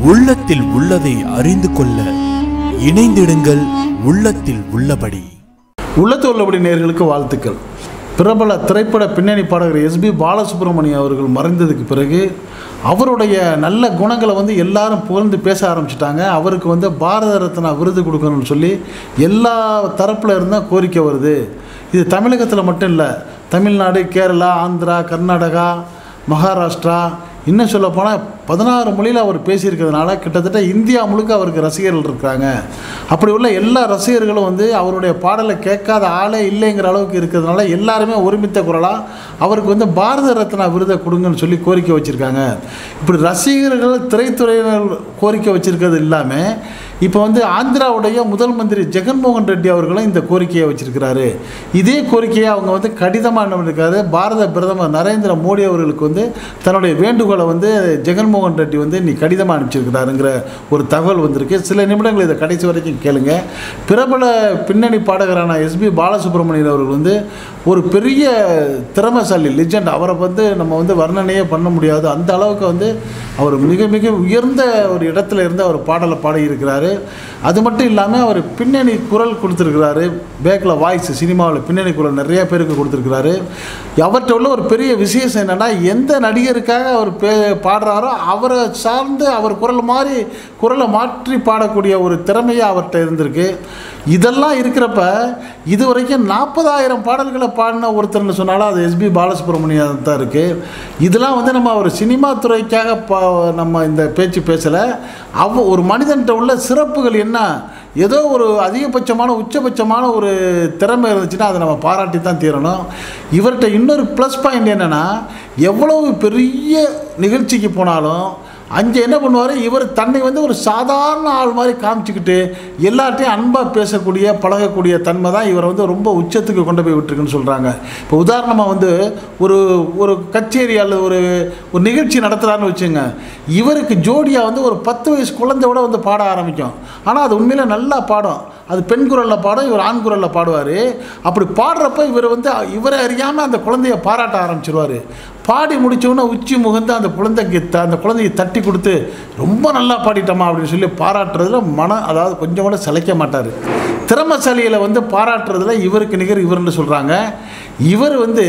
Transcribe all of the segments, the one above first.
உள்ளத்தில் உள்ளதை அறிந்து கொள்ள இணைந்திடுங்கள் உள்ளத்தில் உள்ளபடி உள்ளத்து உள்ளபடி நேயர்களுக்கு வாழ்த்துக்கள் பிரபல திரைப்பட பின்னணி பாடகர் எஸ்பி பாலசுப்ரமணியம் அவர்கள் மறைந்ததுக்கு பிறகு அவருடைய நல்ல குணங்களை வந்து எல்லாரும் புகழ்ந்து பேச ஆரம்பிச்சிட்டாங்க அவருக்கு வந்து பாரத ரத்னா விருது கொடுக்கணும்னு சொல்லி எல்லா தரப்பில் இருந்தால் கோரிக்கை வருது இது தமிழகத்தில் மட்டும் இல்லை தமிழ்நாடு கேரளா ஆந்திரா கர்நாடகா மகாராஷ்டிரா இன்னும் சொல்லப்போனால் பதினாறு மொழியில் அவர் பேசியிருக்கிறதுனால கிட்டத்தட்ட இந்தியா முழுக்க அவருக்கு ரசிகர்கள் இருக்கிறாங்க அப்படி உள்ள எல்லா ரசிகர்களும் வந்து அவருடைய பாடலை கேட்காத ஆளே இல்லைங்கிற அளவுக்கு இருக்கிறதுனால எல்லாருமே ஒருமித்த குரலாக அவருக்கு வந்து பாரத ரத்னா விருதை கொடுங்கன்னு சொல்லி கோரிக்கை வச்சுருக்காங்க இப்படி ரசிகர்கள் திரைத்துறையினர் கோரிக்கை வச்சுருக்கிறது இல்லாமல் இப்போ வந்து ஆந்திராவுடைய முதல் மந்திரி ஜெகன்மோகன் ரெட்டி அவர்களும் இந்த கோரிக்கையை வச்சிருக்கிறாரு இதே கோரிக்கையை அவங்க வந்து கடிதமாக என்ன பண்ணியிருக்காரு பாரத பிரதமர் நரேந்திர மோடி அவர்களுக்கு வந்து தன்னுடைய வேண்டுகோளை வந்து ஜெகன்மோகன் ரெட்டி வந்து நீ கடிதமாக அனுப்பிச்சிருக்கிறாருங்கிற ஒரு தகவல் வந்திருக்கு சில நிமிடங்கள் இதை கடைசி வரைக்கும் கேளுங்க பிரபல பின்னணி பாடகரான எஸ்பி பாலசுப்ரமணியன் அவர்கள் வந்து ஒரு பெரிய திறமைசாலி லெஜெண்ட் அவரை வந்து நம்ம வந்து வர்ணனையே பண்ண முடியாது அந்த அளவுக்கு வந்து அவர் மிக மிக உயர்ந்த ஒரு இடத்துல இருந்து அவர் பாடலை பாடியிருக்கிறாரு அது மட்டும் இல்லாமல் அவர் பின்னணி குரல் கொடுத்துருக்கிறாரு பேக்கில் வாய்ஸ் சினிமாவில் பின்னணி குரல் நிறைய பேருக்கு கொடுத்துருக்கிறாரு அவர்கிட்ட உள்ள ஒரு பெரிய விசேஷம் என்னென்னா எந்த நடிகருக்காக அவர் பே பாடுறாரோ அவரை சார்ந்து அவர் குரல் மாதிரி குரலை மாற்றி பாடக்கூடிய ஒரு திறமையாக அவர்கிட்ட இருந்திருக்கு இதெல்லாம் இருக்கிறப்ப இது வரைக்கும் நாற்பதாயிரம் பாடல்களை பாடின ஒருத்தர்னு சொன்னாலும் அது எஸ்பி பாலசுப்ரமணியம் தான் இருக்குது இதெல்லாம் வந்து நம்ம ஒரு சினிமா துறைக்காக பா நம்ம இந்த பேச்சு பேசலை அவ ஒரு மனிதன்கிட்ட உள்ள சிறப்புகள் என்ன ஏதோ ஒரு அதிகபட்சமான உச்சபட்சமான ஒரு திறமை இருந்துச்சுன்னா அதை நம்ம பாராட்டி தான் தீரணும் இவர்கிட்ட இன்னொரு ப்ளஸ் பாயிண்ட் என்னென்னா எவ்வளவு பெரிய நிகழ்ச்சிக்கு போனாலும் அங்கே என்ன பண்ணுவார் இவர் தன்னை வந்து ஒரு சாதாரண ஆள் மாதிரி காமிச்சிக்கிட்டு எல்லார்ட்டையும் அன்பாக பேசக்கூடிய பழகக்கூடிய தன்மை தான் இவரை வந்து ரொம்ப உச்சத்துக்கு கொண்டு போய் விட்டுருக்குன்னு சொல்கிறாங்க இப்போ உதாரணமாக வந்து ஒரு ஒரு கச்சேரி அல்லது ஒரு ஒரு நிகழ்ச்சி நடத்துகிறான்னு வச்சுங்க இவருக்கு ஜோடியாக வந்து ஒரு பத்து வயசு குழந்தையோட வந்து பாட ஆரம்பிக்கும் ஆனால் அது உண்மையில் நல்லா பாடும் அது பெண் குரலில் பாடும் இவர் ஆண் குரலில் பாடுவார் அப்படி பாடுறப்ப இவர் வந்து இவரை அறியாமல் அந்த குழந்தைய பாராட்ட ஆரம்பிச்சிருவார் பாடி முடித்தோடனே உச்சி முகந்து அந்த குழந்தைக்கு த அந்த குழந்தையை தட்டி கொடுத்து ரொம்ப நல்லா பாடிட்டோமா அப்படின்னு சொல்லி பாராட்டுறதுல மனம் அதாவது கொஞ்சம் கூட சிலைக்க மாட்டார் திறமசாலிகளை வந்து பாராட்டுறதுல இவருக்கு நிகர் இவர்னு சொல்கிறாங்க இவர் வந்து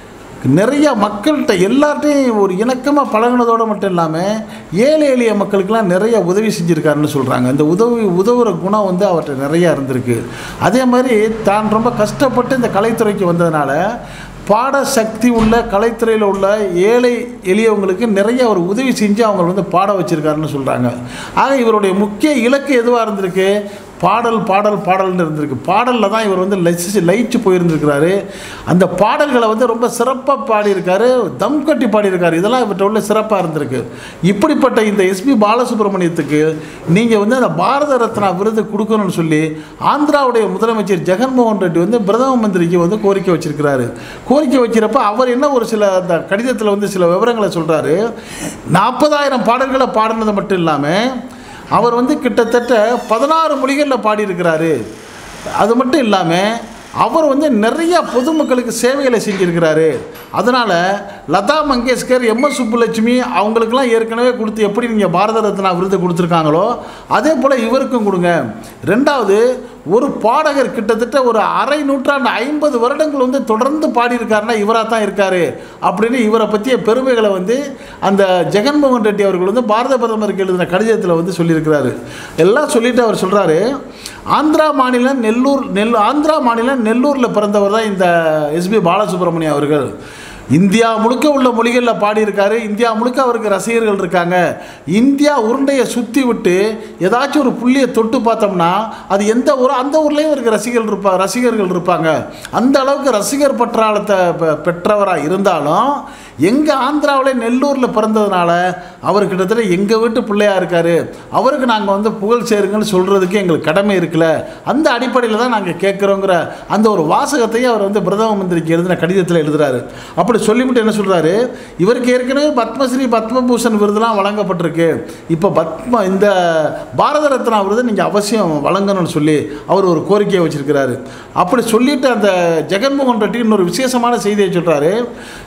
நிறைய மக்கள்கிட்ட எல்லார்ட்டையும் ஒரு இணக்கமாக பழகுனதோடு மட்டும் இல்லாமல் ஏழை எளிய மக்களுக்கெல்லாம் நிறைய உதவி செஞ்சுருக்காருன்னு சொல்கிறாங்க இந்த உதவி உதவுற குணம் வந்து அவர்கிட்ட நிறையா இருந்திருக்கு அதே மாதிரி தான் ரொம்ப கஷ்டப்பட்டு இந்த கலைத்துறைக்கு வந்ததுனால பாட சக்தி உள்ள கலைத்துறையில் உள்ள ஏழை எளியவங்களுக்கு நிறைய ஒரு உதவி செஞ்சு அவங்க வந்து பாட வச்சுருக்காருன்னு சொல்கிறாங்க ஆக இவருடைய முக்கிய இலக்கு எதுவாக இருந்திருக்கு பாடல் பாடல் பாடல்னு இருந்திருக்கு பாடலில் தான் இவர் வந்து லயிச்சு லயிச்சு போயிருந்திருக்கிறாரு அந்த பாடல்களை வந்து ரொம்ப சிறப்பாக பாடியிருக்காரு தம் கட்டி பாடியிருக்காரு இதெல்லாம் இவர்கிட்ட உள்ள சிறப்பாக இருந்திருக்கு இப்படிப்பட்ட இந்த எஸ்பி பாலசுப்ரமணியத்துக்கு நீங்கள் வந்து அந்த பாரத ரத்னா விருது கொடுக்கணும்னு சொல்லி ஆந்திராவுடைய முதலமைச்சர் ஜெகன்மோகன் ரெட்டி வந்து பிரதம மந்திரிக்கு வந்து கோரிக்கை வச்சிருக்கிறாரு கோரிக்கை வைக்கிறப்ப அவர் என்ன ஒரு சில அந்த கடிதத்தில் வந்து சில விவரங்களை சொல்கிறாரு நாற்பதாயிரம் பாடல்களை பாடினது மட்டும் இல்லாமல் அவர் வந்து கிட்டத்தட்ட பதினாறு மொழிகளில் பாடியிருக்கிறாரு அது மட்டும் இல்லாமல் அவர் வந்து நிறைய பொதுமக்களுக்கு சேவைகளை செஞ்சுருக்கிறாரு அதனால் லதா மங்கேஷ்கர் எம்எஸ் சுப்புலட்சுமி அவங்களுக்கெல்லாம் ஏற்கனவே கொடுத்து எப்படி நீங்கள் பாரத ரத்னா விருது கொடுத்துருக்காங்களோ அதே போல் இவருக்கும் கொடுங்க ரெண்டாவது ஒரு பாடகர் கிட்டத்தட்ட ஒரு அரை நூற்றாண்டு ஐம்பது வருடங்கள் வந்து தொடர்ந்து பாடியிருக்காருன்னா இவராக தான் இருக்கார் அப்படின்னு இவரை பற்றிய பெருமைகளை வந்து அந்த ஜெகன்மோகன் ரெட்டி அவர்கள் வந்து பாரத பிரதமருக்கு எழுதின கடிதத்தில் வந்து சொல்லியிருக்கிறாரு எல்லாம் சொல்லிட்டு அவர் சொல்கிறாரு ஆந்திரா மாநிலம் நெல்லூர் நெல் ஆந்திரா மாநிலம் நெல்லூரில் பிறந்தவர் தான் இந்த எஸ்பி பாலசுப்ரமணியம் அவர்கள் இந்தியா முழுக்க உள்ள மொழிகளில் பாடியிருக்காரு இந்தியா முழுக்க அவருக்கு ரசிகர்கள் இருக்காங்க இந்தியா உருண்டையை சுற்றி விட்டு ஏதாச்சும் ஒரு புள்ளியை தொட்டு பார்த்தோம்னா அது எந்த ஊரோ அந்த ஊர்லேயும் இவருக்கு ரசிகர்கள் இருப்பா ரசிகர்கள் இருப்பாங்க அந்த அளவுக்கு ரசிகர் பற்றாளத்தை பெ- பெற்றவராக இருந்தாலும் எங்கள் ஆந்திராவில் நெல்லூரில் பிறந்ததுனால அவர் கிட்டத்தட்ட எங்கள் வீட்டு பிள்ளையா இருக்கார் அவருக்கு நாங்கள் வந்து புகழ் சேருங்கன்னு சொல்கிறதுக்கு எங்களுக்கு கடமை இருக்குல்ல அந்த அடிப்படையில் தான் நாங்கள் கேட்குறோங்கிற அந்த ஒரு வாசகத்தையும் அவர் வந்து பிரதம மந்திரிக்கு எழுதின கடிதத்தில் எழுதுறாரு அப்படி சொல்லிவிட்டு என்ன சொல்கிறாரு இவருக்கு ஏற்கனவே பத்மஸ்ரீ பத்மபூஷன் விருதுலாம் வழங்கப்பட்டிருக்கு இப்போ பத்ம இந்த பாரத ரத்னா விருது நீங்கள் அவசியம் வழங்கணும்னு சொல்லி அவர் ஒரு கோரிக்கையை வச்சிருக்கிறாரு அப்படி சொல்லிட்டு அந்த ஜெகன்மோகன் ரெட்டி இன்னொரு விசேஷமான செய்தியை சொல்கிறாரு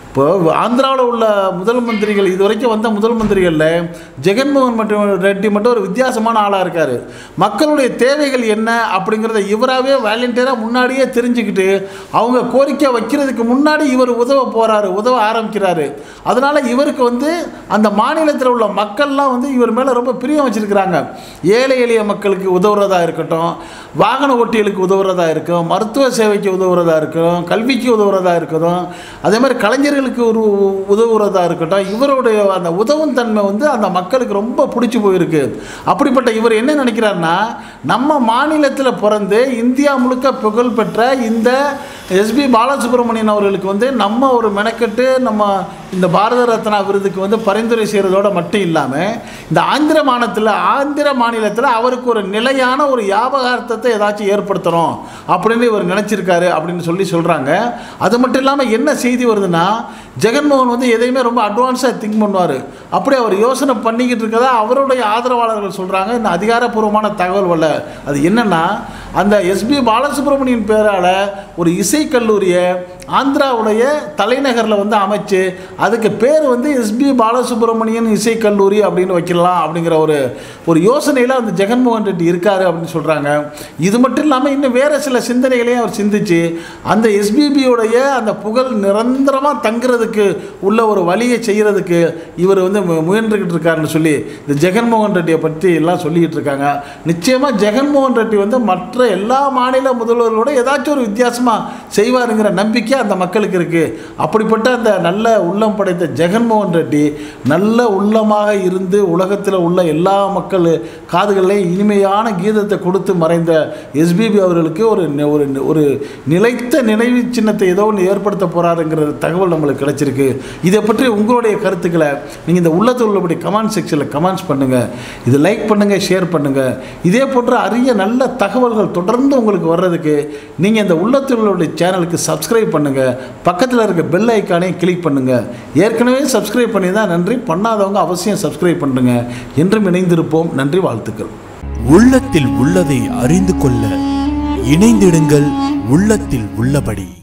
இப்போ ஆந்திராவில் உள்ள முதல் மந்திரிகள் இது வரைக்கும் வந்த முதல் மந்திரிகளில் ஜெகன்மோகன் மற்றும் ரெட்டி மட்டும் ஒரு வித்தியாசமான ஆளாக இருக்கார் மக்களுடைய தேவைகள் என்ன அப்படிங்கிறத இவராகவே வாலண்டியராக முன்னாடியே தெரிஞ்சுக்கிட்டு அவங்க கோரிக்கை வைக்கிறதுக்கு முன்னாடி இவர் உதவ போகிறாரு உதவ ஆரம்பிக்கிறாரு அதனால் இவருக்கு வந்து அந்த மாநிலத்தில் உள்ள மக்கள்லாம் வந்து இவர் மேலே ரொம்ப பிரியம் வச்சுருக்கிறாங்க ஏழை எளிய மக்களுக்கு உதவுறதா இருக்கட்டும் வாகன ஓட்டிகளுக்கு உதவுறதா இருக்கும் மருத்துவ சேவைக்கு உதவுறதா இருக்கும் கல்விக்கு உதவுறதா இருக்கட்டும் அதே மாதிரி கலைஞர்களுக்கு ஒரு உதவுறதா இருக்கட்டும் இவருடைய அந்த உதவும் தன்மை வந்து அந்த மக்களுக்கு ரொம்ப பிடிச்சி போயிருக்கு அப்படிப்பட்ட இவர் என்ன நினைக்கிறாருன்னா நம்ம மாநிலத்தில் பிறந்து இந்தியா முழுக்க புகழ் பெற்ற இந்த எஸ்பி பாலசுப்ரமணியன் அவர்களுக்கு வந்து நம்ம ஒரு மெனக்கெட்டு நம்ம இந்த பாரத ரத்னா விருதுக்கு வந்து பரிந்துரை செய்கிறதோட மட்டும் இல்லாமல் இந்த ஆந்திர மாநிலத்தில் ஆந்திர மாநிலத்தில் அவருக்கு ஒரு நிலையான ஒரு ஞாபகார்த்தத்தை ஏதாச்சும் ஏற்படுத்தணும் அப்படின்னு இவர் நினச்சிருக்காரு அப்படின்னு சொல்லி சொல்கிறாங்க அது மட்டும் இல்லாமல் என்ன செய்தி வருதுன்னா ஜெகன்மோகன் வந்து எதையுமே ரொம்ப அட்வான்ஸாக திங்க் பண்ணுவார் அப்படி அவர் யோசனை பண்ணிக்கிட்டு இருக்கதா அவருடைய ஆதரவாளர்கள் சொல்கிறாங்க இந்த அதிகாரப்பூர்வமான தகவல் வரல அது என்னென்னா அந்த எஸ்பி பாலசுப்ரமணியன் பேரால் ஒரு இசைக்கல்லூரியை ஆந்திராவுடைய தலைநகரில் வந்து அமைச்சு அதுக்கு பேர் வந்து எஸ்பி பாலசுப்ரமணியன் இசைக்கல்லூரி அப்படின்னு வைக்கலாம் அப்படிங்கிற ஒரு ஒரு யோசனையில் அந்த ஜெகன்மோகன் ரெட்டி இருக்காரு அப்படின்னு சொல்கிறாங்க இது மட்டும் இல்லாமல் இன்னும் வேறு சில சிந்தனைகளையும் அவர் சிந்திச்சு அந்த எஸ்பிபியோடைய அந்த புகழ் நிரந்தரமாக தங்குறதுக்கு உள்ள ஒரு வழியை செய்கிறதுக்கு இவர் வந்து மு- முயன்றுக்கிட்டு இருக்காருன்னு சொல்லி இந்த ஜெகன்மோகன் ரெட்டியை பற்றி எல்லாம் சொல்லிக்கிட்டு இருக்காங்க நிச்சயமாக ஜெகன்மோகன் ரெட்டி வந்து மற்ற எல்லா மாநில முதல்வர்களோட ஏதாச்சும் ஒரு வித்தியாசமாக செய்வாருங்கிற நம்பிக்கை அந்த மக்களுக்கு இருக்குது அப்படிப்பட்ட அந்த நல்ல உள்ளம் படைத்த ஜெகன்மோகன் ரெட்டி நல்ல உள்ளமாக இருந்து உலகத்தில் உள்ள எல்லா மக்கள் காதுகளிலையும் இனிமையான கீதத்தை கொடுத்து மறைந்த எஸ்பிபி அவர்களுக்கு ஒரு நி- ஒரு நி- ஒரு நிலைத்த நினைவு சின்னத்தை ஏதோ ஒன்று ஏற்படுத்த போகிறாருங்கிற தகவல் நம்மளுக்கு கிடைச்சிருக்கு இதை பற்றி உங்களுடைய கருத்துக்களை நீங்கள் இந்த உள்ளத்தில் உள்ளபடி கமெண்ட் செக்ஷனில் கமெண்ட்ஸ் பண்ணுங்கள் இது லைக் பண்ணுங்கள் ஷேர் பண்ணுங்கள் இதே போன்ற அரிய நல்ல தகவல்கள் தொடர்ந்து உங்களுக்கு வர்றதுக்கு நீங்கள் இந்த உள்ளத்தில் உள்ளபடி சேனலுக்கு சப்ஸ்கிரைப் பண்ணுங்கள் பக்கத்தில் இருக்க பெல் ஐக்கானையும் கிளிக் பண்ணுங்கள் ஏற்கனவே சப்ஸ்கிரைப் பண்ணி தான் நன்றி பண்ணாதவங்க அவசியம் சப்ஸ்கிரைப் பண்ணுங்க என்றும் இணைந்திருப்போம் நன்றி வாழ்த்துக்கள் உள்ளத்தில் உள்ளதை அறிந்து கொள்ள இணைந்திடுங்கள் உள்ளத்தில் உள்ளபடி